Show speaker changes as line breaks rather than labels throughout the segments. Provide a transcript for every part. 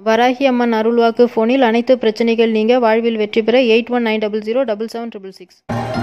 வராகி அம்மன் அருள்வாக்கு ஃபோனில் அனைத்து பிரச்சனைகள் நீங்க வாழ்வில் வெற்றி பெற eight one nine double zero double seven triple six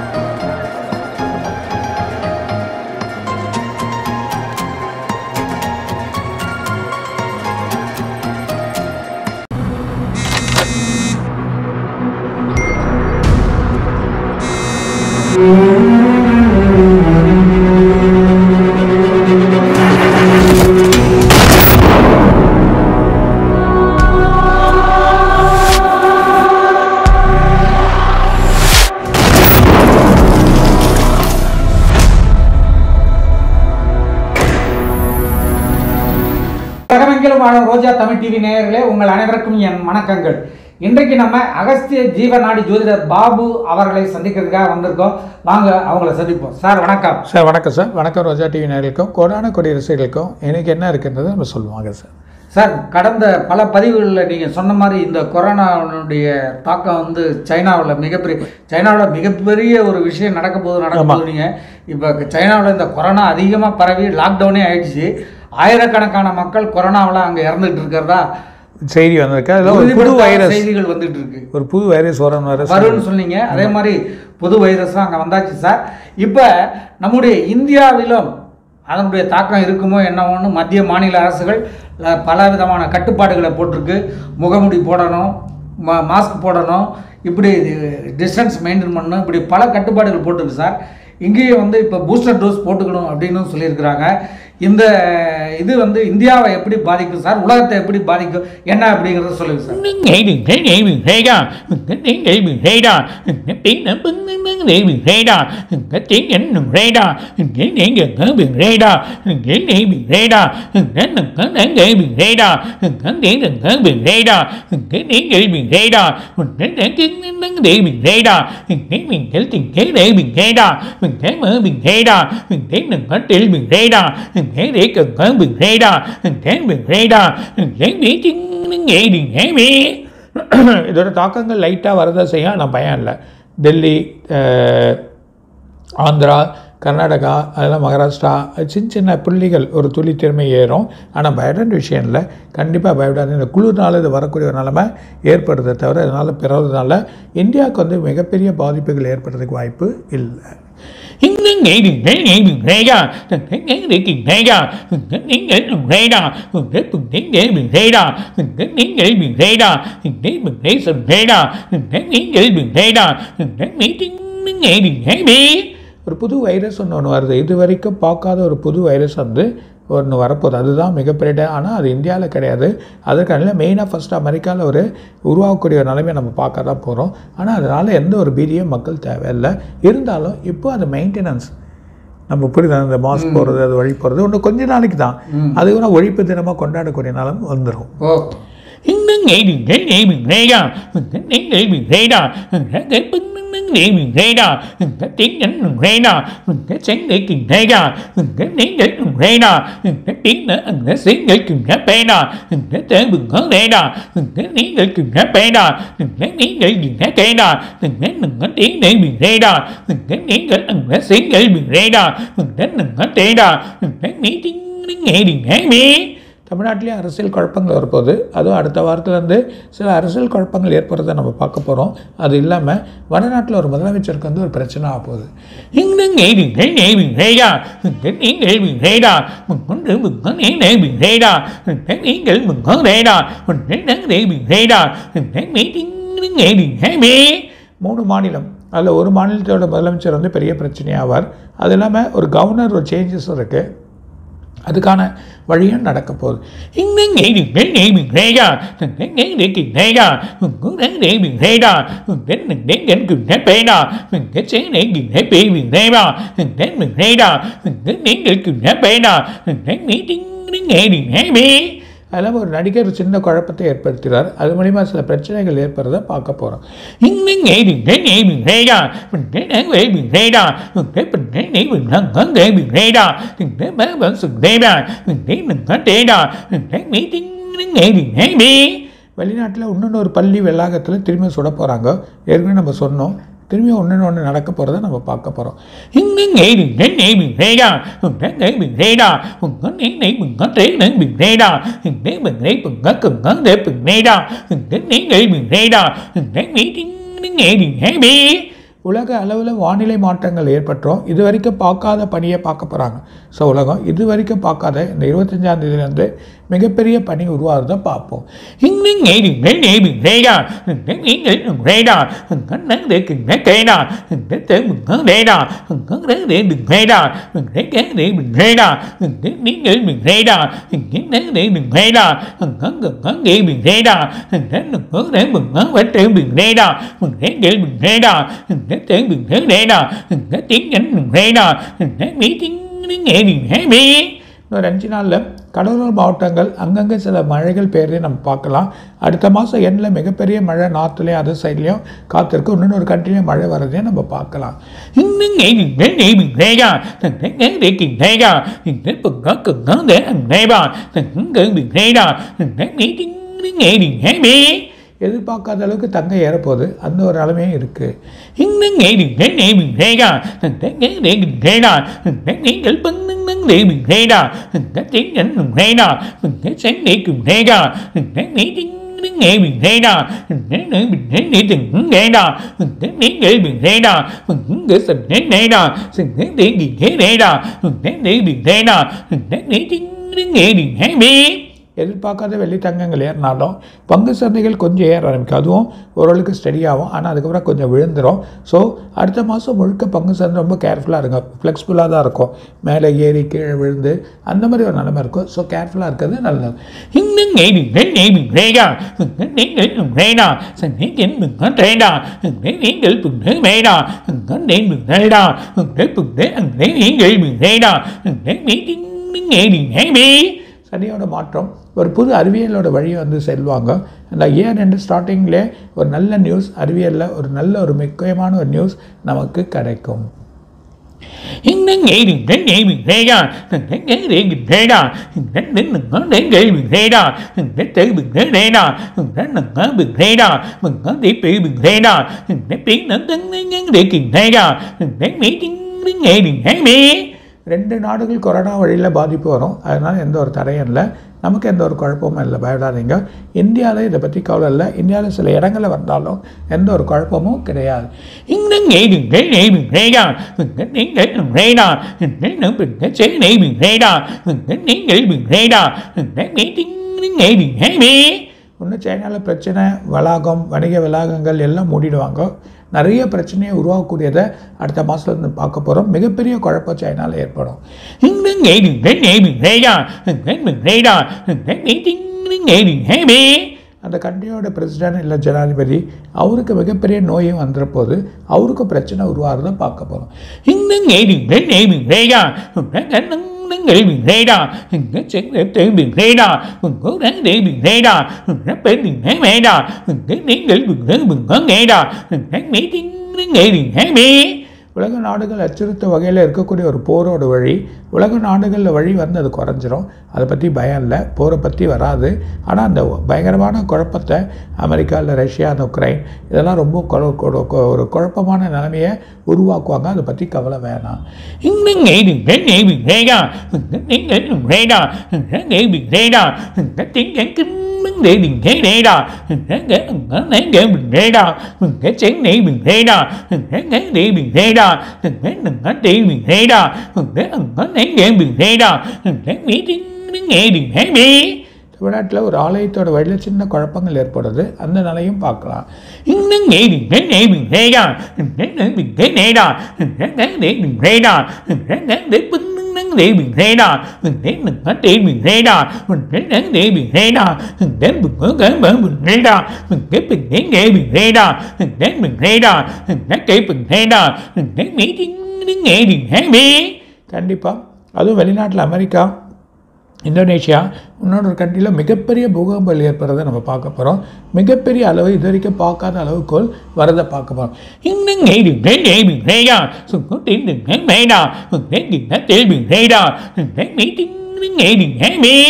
உலகமெங்கிலும் வாழும் ரோஜா தமிழ் டிவி நேயர்களே உங்கள் அனைவருக்கும் என் வணக்கங்கள் இன்றைக்கு நம்ம அகஸ்திய ஜீவநாடி ஜோதிடர் பாபு அவர்களை சந்திக்கிறதுக்காக வந்திருக்கோம் வாங்க அவங்கள சந்திப்போம் சார் வணக்கம்
சார் வணக்கம் சார் வணக்கம் ரோஜா டிவி நேயர்களுக்கும் கோடான கொடி ரசிகர்களுக்கும் எனக்கு என்ன இருக்குன்றதை நம்ம சொல்லுவாங்க சார்
சார் கடந்த பல பதிவுகளில் நீங்கள் சொன்ன மாதிரி இந்த கொரோனாவுடைய தாக்கம் வந்து சைனாவில் மிகப்பெரிய சைனாவில் மிகப்பெரிய ஒரு விஷயம் நடக்க போகுது நடக்க போகுது நீங்கள் இப்போ சைனாவில் இந்த கொரோனா அதிகமாக பரவி லாக்டவுனே ஆயிடுச்சு ஆயிரக்கணக்கான மக்கள் கொரோனாவில் அங்கே இறந்துட்டு இருக்கிறதா
செய்தி வந்திருக்கு அதில் ஒரு புது
உறுதிப்படுத்தாத
வைரஸ்
செய்திகள் வந்துட்டு இருக்கு
ஒரு புது வைரஸ் வரும் வைரஸ்
வரும்னு சொன்னீங்க அதே மாதிரி புது வைரஸும் அங்கே வந்தாச்சு சார் இப்போ நம்முடைய இந்தியாவிலும் அதனுடைய தாக்கம் இருக்குமோ என்னவோன்னு மத்திய மாநில அரசுகள் அஹ், பல விதமான கட்டுப்பாடுகளை போட்டிருக்கு முகமுடி போடணும் மா மாஸ்க் போடணும் இப்படி டிஸ்டன்ஸ் மெயின்டைன் பண்ணணும் இப்படி பல கட்டுப்பாடுகள் போட்டிருக்கு சார் இங்கேயும் வந்து இப்போ பூஸ்டர் டோஸ் போட்டுக்கணும் அப்படின்னு சொல்லியிருக்கிறாங்க இந்த இது வந்து இந்தியாவை எப்படி பாதிக்கும் சார் உலகத்தை எப்படி பாதிக்கும் என்ன அப்படிங்கிறத சொல்லுங்க sir
Ngày đừng thấy ngày đừng thấy đà Cái tiếng ngày đừng thấy đà Cái tiếng nó bưng bưng bưng ngày đừng thấy đà Cái tiếng ảnh đừng thấy đà Cái tiếng đừng có đừng thấy đà Cái tiếng đừng thấy đà Cái đừng có đáng ngày đừng thấy đà Cái tiếng đừng có đừng thấy đà Cái tiếng ngày đừng thấy đà Cái tiếng tiếng đừng để đừng thấy đà Cái mình thấy tình thế để đừng thấy đà Mình thấy mở đừng thấy đà Mình thấy đừng cótil đừng thấy đà Mình thấy để cần có đừng thấy đà Mình thấy đừng thấy đà Mình thấy biết tiếng ngày đừng thấy biết
இதோட தாக்கங்கள் லைட்டாக வரதை செய்ய நான் பயம் இல்லை டெல்லி அஹ், ஆந்திரா கர்நாடகா அதெல்லாம் மகாராஷ்டிரா சின்ன சின்ன புள்ளிகள் ஒரு துளி திறமை ஏறும் ஆனால் பயப்பட விஷயம் இல்லை கண்டிப்பாக பயப்படாது இந்த குளிர்னால இது வரக்கூடிய ஒரு நிலைமை ஏற்படுறதை தவிர இதனால் பிறகுறதுனால இந்தியாவுக்கு வந்து மிகப்பெரிய பாதிப்புகள் ஏற்படுறதுக்கு வாய்ப்பு இல்லை
Những ngày đừng thấy ngày đừng thấy ra Đừng thấy ngày để kìm thấy ra Đừng thấy ngày để đừng thấy ra Đừng thấy đừng thấy ngày đừng thấy ra Đừng thấy ngày ngày đừng thấy ra Đừng thấy đừng thấy sầm thấy ra Đừng thấy ngày ngày đừng thấy ra Đừng thấy mấy tiếng ngày đừng thấy biết
ஒரு புது virus ஒன்று ஒன்று வருது இது வரைக்கும் பார்க்காத ஒரு புது வைரஸ் வந்து ஒன்று வரப்போகுது அதுதான் மிகப்பெரிய ஆனால் அது இந்தியாவில் கிடையாது அதற்கான மெயினாக ஃபஸ்ட்டு அமெரிக்காவில் ஒரு உருவாகக்கூடிய ஒரு நிலைமையை நம்ம பார்க்க தான் போகிறோம் ஆனால் அதனால் எந்த ஒரு பீதியும் மக்கள் தேவையில்லை இருந்தாலும் இப்போ அது மெயின்டெனன்ஸ் நம்ம புரியுதா அந்த மாஸ்க் போடுறது அது வழி போகிறது இன்னும் கொஞ்ச நாளைக்கு தான் அது கூட ஒழிப்பு தினமாக கொண்டாடக்கூடிய நிலம் வந்துடும்
ஓ
Những ngày đừng thấy ngày đừng thấy ra Đừng thấy ngày ngày đừng thấy ra Đừng thấy cái bưng bưng bưng ngày đừng thấy ra Đừng thấy tiếng đánh đừng thấy ra Đừng thấy sáng để kìm thấy ra Đừng thấy tiếng để đừng thấy ra Đừng thấy tiếng nữa đừng thấy sáng để kìm thấy bê ra Đừng thấy tế bừng hướng để ra Đừng thấy tiếng để kìm thấy bê ra Đừng thấy tiếng để kìm thấy cây ra Đừng thấy đừng có tiếng để bình thấy ra Đừng thấy tiếng để đừng thấy sáng để bình thấy ra Đừng thấy đừng có tê ra Đừng thấy mấy tiếng ngày đừng thấy biết
தமிழ்நாட்டிலேயும் அரசியல் குழப்பங்கள் வரப்போகுது அதுவும் அடுத்த வாரத்துலேருந்து சில அரசியல் குழப்பங்கள் ஏற்படுறதை நம்ம பார்க்க போகிறோம் அது இல்லாமல் வடநாட்டில் ஒரு முதலமைச்சருக்கு வந்து ஒரு பிரச்சனை ஆக போகுது
những ngày đừng thấy ngày đừng thấy ra đừng thấy tiếng ngày đừng thấy ra mình muốn được mình có ngày ngày đừng thấy ra mình thấy tiếng ngày mình có thấy ra mình thấy đáng để đừng thấy ra mình thấy mấy tiếng ngày đừng thấy biết
மூணு மாநிலம் அதில் ஒரு மாநிலத்தோட முதலமைச்சர் வந்து பெரிய பிரச்சனையாவார் அது இல்லாமல் ஒரு கவர்னர் ஒரு சேஞ்சஸும் இருக்குது அதுக்கான வழியும் நடக்க போகுது
những ngày đừng thấy ngày đừng thấy ra đừng thấy ngày để kìm thấy ra mình có đáng để đừng thấy ra mình đến đừng đến đến kìm thấy bê ra mình thấy sáng để kìm thấy bê mình thấy ra mình đến mình thấy ra mình thấy đến để kìm thấy bê ra mình thấy mấy tiếng ngày đừng thấy biết
அதில் ஒரு நடிகர் ஒரு சின்ன குழப்பத்தை ஏற்படுத்துகிறார் அது மூலிமா சில பிரச்சனைகள் ஏற்படுறதை பார்க்க போகிறோம்
những ngày đừng thấy ngày đừng thấy ra mình thấy đáng để đừng thấy ra mình thấy mình thấy nghĩ mình thân có để đừng thấy ra đừng thấy bá vẫn sừng thấy ra mình thấy mình có thể ra mình thấy mấy tiếng ngày đừng thấy biết
வெளிநாட்டில் இன்னொன்று ஒரு பள்ளி வளாகத்தில் திரும்ப சுட போகிறாங்க ஏற்கனவே நம்ம சொன்னோம் திரும்பி ஒன்று ஒன்று நடக்க போகிறத நம்ம பார்க்க போகிறோம்
இன்னும் ஏது நெய் bình reda உங்க நெய் bình reda உங்க நெய் நெய் உங்க நெய் நெய் bình reda நெய் bình nெய் உங்க குங்க நெய் bình reda உங்க நெய் நெய் bình reda நெய் மீட்டிங் ஏது ஹேபி
உலக அளவில் வானிலை மாற்றங்கள் ஏற்பட்டோம் இது வரைக்கும் பார்க்காத பனியை பார்க்க போகிறாங்க ஸோ உலகம் இது வரைக்கும் பார்க்காத இந்த இருபத்தஞ்சாம் தேதியிலேருந்து மிகப்பெரிய பனி உருவாகிறத பார்ப்போம்
இன்னும் ஏது நெய் நெய் bình reda நெய் நெய் bình reda உங்க நெய் நெய் குங்க reda உங்க நெய் உங்க reda உங்க நெய் நெய் bình reda உங்க நெய் நெய் bình reda உங்க நெய் நெய் bình reda உங்க nấy nấy bình reda uங்க uங்க nấy bình reda uங்க uங்க nấy uங்க vật tế bình reda uங்க nấy bình reda uங்க tế bình reda uங்க tiếng nhắn bình reda uங்க mỹ tiếng nghe bình happy
இன்னொரு அஞ்சு நாளில் கடலூர் மாவட்டங்கள் அங்கங்கே சில மழைகள் பெய்யறதை நம்ம பார்க்கலாம் அடுத்த மாதம் எண்ணில் மிகப்பெரிய மழை நார்த்துலேயும் அதர் சைட்லேயும் காத்திருக்கு இன்னொரு கண்ட்ரிலையும் மழை வர்றதையும் நம்ம பார்க்கலாம்
இன்னும் nghe bình nấy nấy bình reda uங்க nấy nấy bình reda uங்க uங்க uங்க nấy uங்க reda uங்க bình reda uங்க mỹ tiếng nghe bình happy
எதிர்பார்க்காத அளவுக்கு தங்கம் ஏறப்போகுது அந்த ஒரு நிலைமையும் இருக்குது
இன்னும் ஏது நெய் bình reda nấy nấy bình reda nấy நீங்கள் பண்ணுங்க nấy bình reda nấy tiếng nhắn bình reda nấy sáng nấy cùng reda nấy nấy tiếng nghe bình reda nấy nấy bình nấy nấy từng reda nấy nấy nấy bình reda nấy sừng nấy reda sừng nấy tiếng gì thế reda nấy nấy bình reda nấy nấy tiếng nghe bình happy
எதிர்பார்க்காத வெள்ளி தங்கங்கள் ஏறினாலும் பங்கு சந்தைகள் கொஞ்சம் ஏற ஆரம்பிக்கும் அதுவும் ஓரளவுக்கு study ஆகும் ஆனால் அதுக்கப்புறம் கொஞ்சம் விழுந்துடும் ஸோ அடுத்த மாதம் முழுக்க பங்கு சந்தை ரொம்ப கேர்ஃபுல்லாக இருங்க ஃப்ளெக்சிபிளாக தான் இருக்கும் மேலே ஏறி கீழே விழுந்து அந்த மாதிரி ஒரு நிலைமை இருக்கும் ஸோ கேர்ஃபுல்லாக இருக்கிறது நல்லது
இன்னும் ஏது நெய் bình reda நீங்கள் reda sẵn kiến bình ngón reda நீங்கள் bình reda ngón đen bình reda ngón bình đế ăn đế நீங்கள் bình reda ngón mỹ tiếng nghe bình happy
சனியோட மாற்றம் ஒரு புது அறிவியலோட வழியை வந்து செல்வாங்க அந்த இயர் ரெண்டு ஸ்டார்டிங்லே ஒரு நல்ல நியூஸ் அறிவியலில் ஒரு நல்ல ஒரு முக்கியமான ஒரு நியூஸ் நமக்கு கிடைக்கும்
இன்னும் ஏது நெய் bình reda ngón đế bình reda ngón đến ngón đế nghe bình reda ngón tế bình reda ngón ngón bình reda ngón tí bị bình reda ngón tiếng nó tiếng ngón để kìm reda ngón mỹ tiếng nghe bình happy
ரெண்டு நாடுகள் corona வழியில் பாதிப்பு வரும் அதனால் எந்த ஒரு தடையும் இல்லை நமக்கு எந்த ஒரு குழப்பமும் இல்லை பயப்படாதீங்க இந்தியாவில் இதை பற்றி கவலை இல்லை இந்தியாவில் சில இடங்களில் வந்தாலும் எந்த ஒரு குழப்பமும் கிடையாது
இன்னும் ஏது நெய் bình reda நீங்கள் reda nó bình chế ney bình reda நீங்கள் bình reda mỹ tiếng nghe bình happy
இன்னும் சைனாவில் பிரச்சனை வளாகம் வணிக வளாகங்கள் எல்லாம் மூடிடுவாங்க நிறைய பிரச்சனையை உருவாக்கக்கூடியதை அடுத்த மாதத்துலேருந்து பார்க்க போகிறோம் மிகப்பெரிய குழப்பம் சைனாவில் ஏற்படும்
இன்னும் ஏது நெய் bình reda bình reda mỹ tiếng nghe bình happy
அந்த கண்ட்ரியோட பிரசிடென்ட் இல்லை ஜனாதிபதி அவருக்கு மிகப்பெரிய நோயும் வந்துற போது அவருக்கு பிரச்சனை உருவாகிறத பார்க்க போகிறோம்
இன்னும் ஏது நெய் bình reda நீங்கள் bình reda ngón chân để tự bình reda ngón đáng để bình reda nó bên bình hé reda ngón நீங்கள் bình reda bình ngón reda ngón mỹ tiếng nghe bình happy
உலக நாடுகள் அச்சுறுத்த வகையில் இருக்கக்கூடிய ஒரு போரோட வழி உலக நாடுகளில் வழி வந்து அது குறைஞ்சிரும் அதை பற்றி பயம் இல்லை போரை பற்றி வராது ஆனால் அந்த பயங்கரமான குழப்பத்தை அமெரிக்கா இல்லை ரஷ்யா அந்த உக்ரைன் இதெல்லாம் ரொம்ப குழ- குழ- கு- ஒரு குழப்பமான நிலைமையை உருவாக்குவாங்க அதை பற்றி கவலை வேணாம்
இன்னும் ஏது நெய் bình reda நீங்கள் reda nghe bình reda tiếng nhắn kinh vấn đề bình thế reda nghe nghe nghe bình reda nghe chén ney bình reda nghe nghe đi bình reda nghe nghe đi bình reda nghe nghe nghe bình reda nghe mỹ tiếng nghe bình happy
தமிழ்நாட்டில் ஒரு ஆலயத்தோட வழியில் சின்ன குழப்பங்கள் ஏற்படுது அந்த நிலையும் பார்க்கலாம்
இன்னும் ஏது நெய் bình reda nghe bình thế reda nghe để bình reda nghe để bình nắng để bình reda để nắng để bình reda để nắng để bình reda để bình ngỡ cái bờ bình reda để bình để nghe bình reda để bình reda để cái bình reda để mỹ tiếng nghe bình happy
கண்டிப்பாக அதுவும் வெளிநாட்டில் America Indonesia இன்னொரு கண்ட்ரியில் மிகப்பெரிய பூகம்பங்கள் ஏற்படுறதை நம்ம பார்க்க போகிறோம் மிகப்பெரிய அளவு இது வரைக்கும் பார்க்காத அளவுக்கோல் வரதை பார்க்க போகிறோம்
இன்னும் ஏது நெய் bình reda சும்மா tiếng đừng nghe reda để đừng nghe tiếng bình reda để mỹ tiếng nghe bình happy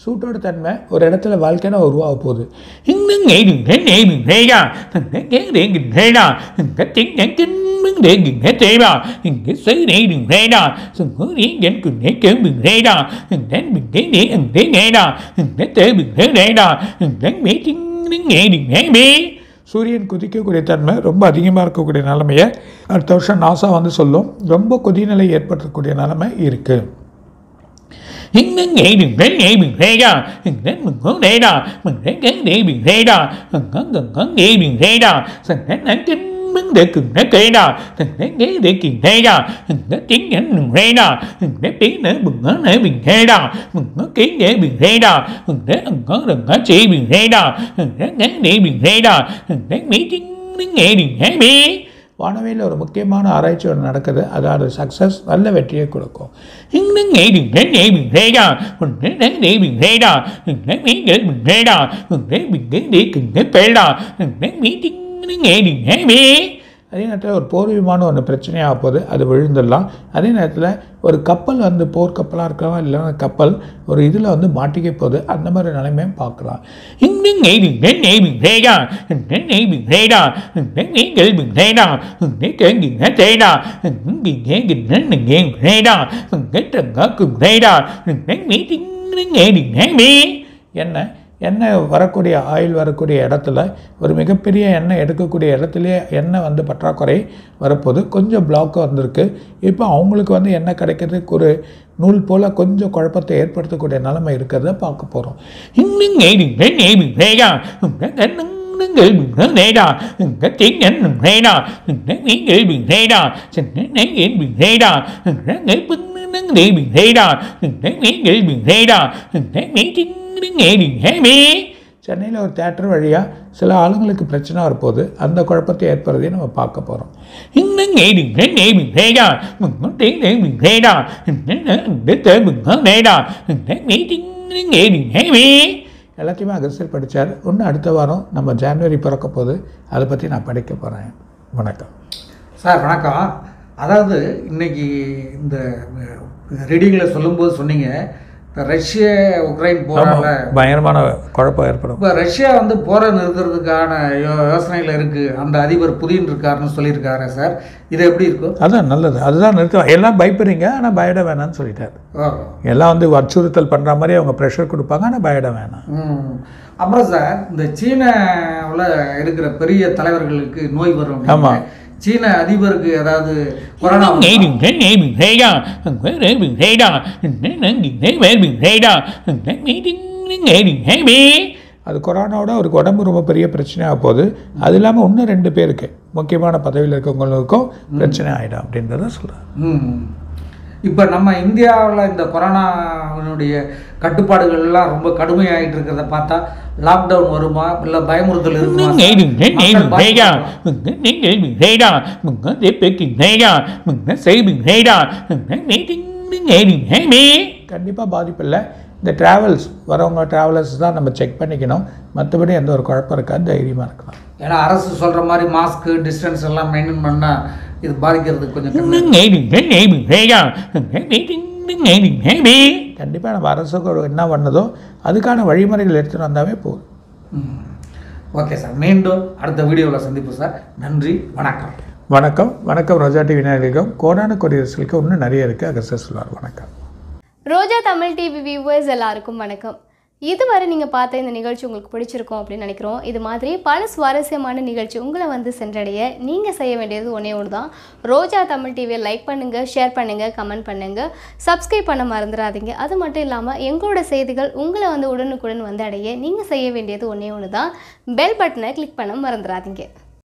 சூட்டோட தன்மை ஒரு இடத்துல வாழ்க்கைனா உருவாக போகுது
இன்னும் ஏதும் நேரும் ரேடா கேங்கும் ரேடா கத்திங் mừng để gừng hết thế bà cái sấy này đừng rê đà sừng hứa đi đến cùng để kêu bình rê đà đến bình thế để ẩn thế nghe đà đến tế bình thế rê đà đến mấy tiếng đến nghe đừng nghe bê
சூரியன் குதிக்கக்கூடிய தன்மை ரொம்ப அதிகமாக இருக்கக்கூடிய நிலைமையை அடுத்த வருஷம் NASA வந்து சொல்லும் ரொம்ப கொதிநிலை ஏற்படுத்தக்கூடிய நிலைமை இருக்குது
இன்னும் nghe đừng đến nghe bình rê đà đến mừng hướng rê đà mừng đến cái để bình rê đà gần gần gần gần để bình rê đà sừng đến đến kinh mừng để cừng để kê đà sừng đến ghế để kìm rê đà sừng đến tiếng nhẫn đừng rê đà sừng đến tiếng nữa bừng ngớ nữa bình rê đà mừng ngớ kiến để bình rê đà sừng đến ẩn ngớ đừng ngớ chỉ bình rê đà sừng đến ghế để bình rê đà sừng đến mỹ tiếng đến nghe đừng nghe bê
வானவியில் ஒரு முக்கியமான ஆராய்ச்சி ஒன்று நடக்குது அதாவது success நல்ல வெற்றியை கொடுக்கும்
இன்னும் nghe đừng đến nghe bình rê đà mình đến đến để bình rê đà mình đến mỹ để bình rê đà mình đến bình ghế để kừng để bê đà mình đến mỹ tiếng đến nghe đừng nghe bê
அதே நேரத்தில் ஒரு போர் விமானம் ஒன்று பிரச்சனையாக போகுது அது விழுந்துடலாம் அதே நேரத்தில் ஒரு கப்பல் வந்து போர் கப்பலாக இருக்கலாம் இல்லைன்னா கப்பல் ஒரு இதில் வந்து மாட்டிக்க போகுது அந்த மாதிரி நிலைமையும் பார்க்கலாம்
இன்னும் nghe đừng đến nghe bình rê đà mình đến nghe bình rê đà mình đến nghe ghế bình rê đà mình đến kể bình hết rê đà mình đến bình ghế bình đến mình nghe bình rê đà mình đến trần ngõ cùng rê đà mình đến mỹ tiếng đến nghe đừng nghe bê
எண்ணெய் எண்ணெய் வரக்கூடிய oil வரக்கூடிய இடத்துல ஒரு மிகப்பெரிய எண்ணெய் எடுக்கக்கூடிய இடத்துலையே எண்ணெய் வந்து பற்றாக்குறை வரப்போகுது கொஞ்சம் பிளாக் வந்திருக்கு இப்போ அவங்களுக்கு வந்து எண்ணெய் கிடைக்கிறதுக்கு ஒரு நூல் போல் கொஞ்சம் குழப்பத்தை ஏற்படுத்தக்கூடிய நிலைமை இருக்கிறத பார்க்க போகிறோம்
இன்னும் nghe đừng đến nghe bình rê đà mình đến đến đến nghe bình rê rê đà mình đến tiếng nhẫn đừng rê đà mình đến nghe nghe bình rê đà mình đến nghe nghe bình rê đà mình đến nghe bình đến nghe bình rê đà mình đến nghe nghe bình rê đà mình đến nghe tiếng đến nghe đừng nghe bê
சென்னையில் ஒரு theatre வழியாக சில ஆளுங்களுக்கு பிரச்சனை வரப்போகுது அந்த குழப்பத்தை ஏற்படுறதையும் நம்ம பார்க்க போகிறோம்
இன்னும் nghe đừng đến nghe bình rê đà mình có tiếng để bình rê đà mình đến đến tới bình rê rê đà mình đến nghe tiếng đến nghe đừng nghe bê
எல்லாத்தையுமே அகஸ்டர் படித்தார் இன்னும் அடுத்த வாரம் நம்ம ஜான்வரி பிறக்க போகுது அதை பற்றி நான் படிக்க போகிறேன் வணக்கம்
சார் வணக்கம் அதாவது இன்னைக்கு இந்த ரெடிகளை சொல்லும்போது சொன்னீங்க இந்த ரஷ்ய உக்ரைன் போரால
பயங்கரமான குழப்பம் ஏற்படும்
இப்போ ரஷ்யா வந்து போரை நிறுத்துறதுக்கான யோ யோசனையில் இருக்குது அந்த அதிபர் புதின் இருக்காருன்னு சொல்லியிருக்காரு சார் இது எப்படி இருக்கும்
அதான் நல்லது அதுதான் நிறுத்தம் எல்லாம் பயப்படுறீங்க ஆனால் பயட வேணாம்னு சொல்லிட்டாரு
ஓ
எல்லாம் வந்து அச்சுறுத்தல் பண்ணுற மாதிரி அவங்க ப்ரெஷர் கொடுப்பாங்க ஆனால் பயட வேணாம்
ம் அப்புறம் சார் இந்த சீனாவில் இருக்கிற பெரிய தலைவர்களுக்கு நோய் வரும் அப்படிங்க.
ஆமா.
சீன அதிபருக்கு ஏதாவது corona
nghe đừng đến nghe bình rê đà mình phải để bình rê đà mình đến đến đừng để về bình rê đà mình đến mấy tiếng đến nghe đừng nghe bê
அது கொரோனாவோட ஒரு உடம்பு ரொம்ப பெரிய பிரச்சனையாக போகுது அது இல்லாமல் இன்னும் ரெண்டு பேருக்கு முக்கியமான பதவியில் இருக்கவங்களுக்கும் பிரச்சனை ஆகிடும் அப்படின்றத சொல்கிறேன்
ம் இப்போ நம்ம இந்தியாவில் இந்த கொரோனாவினுடைய கட்டுப்பாடுகள் எல்லாம் ரொம்ப கடுமையாயிட்டு இருக்கிறத பார்த்தா லாக்டவுன் வருமா இல்லை பயமுறுத்தல் இருக்குமா
nghe đừng đến nghe
மக்கள்
bình rê đà
பயப்படுறாங்க.
mình đến đến nghe bình rê đà mình có để về bình rê đà mình đến xây bình rê đà mình đến mấy tiếng đến nghe đừng nghe bê
கண்டிப்பாக பாதிப்பு இல்லை இந்த travels வரவங்க travellers தான் நம்ம check பண்ணிக்கணும் மற்றபடி எந்த ஒரு குழப்பம் இருக்காது தைரியமாக இருக்கலாம்
ஏன்னா அரசு சொல்கிற மாதிரி மாஸ்க்கு டிஸ்டன்ஸ் எல்லாம் மெயின்டைன் பண்ணால் இது பாதிக்கிறது கொஞ்சம் கம்மி
இன்னும் nghe đừng đến nghe bình rê đà mình đến mấy tiếng đến nghe đừng nghe bê
கண்டிப்பாக நம்ம அரசுக்கு என்ன பண்ணதோ அதுக்கான வழிமுறைகள் எடுத்துகிட்டு வந்தாவே போதும்
ம். ஓகே சார் மீண்டும் அடுத்த வீடியோவில் சந்திப்போம் சார் நன்றி வணக்கம்
வணக்கம் வணக்கம் ரோஜா டிவி நேயர்களுக்கும் கோடான கொடியரசுகளுக்கு இன்னும் நிறைய இருக்குது அகஸ்டர் சொல்வார் வணக்கம்
ரோஜா தமிழ் டிவி வியூவர்ஸ் எல்லாருக்கும் வணக்கம் இதுவரை நீங்கள் பார்த்த இந்த நிகழ்ச்சி உங்களுக்கு பிடிச்சிருக்கும் அப்படின்னு நினைக்கிறோம் இது மாதிரி பல சுவாரஸ்யமான நிகழ்ச்சி உங்களை வந்து சென்றடைய நீங்கள் செய்ய வேண்டியது ஒன்றே ஒன்று தான் ரோஜா தமிழ் டிவியை லைக் பண்ணுங்கள் ஷேர் பண்ணுங்கள் கமெண்ட் பண்ணுங்கள் சப்ஸ்கிரைப் பண்ண மறந்துடாதீங்க அது மட்டும் இல்லாமல் எங்களோட செய்திகள் உங்களை வந்து உடனுக்குடன் வந்து அடைய நீங்கள் செய்ய வேண்டியது ஒன்றே ஒன்று தான் பெல் பட்டனை கிளிக் பண்ண மறந்துடாதீங்க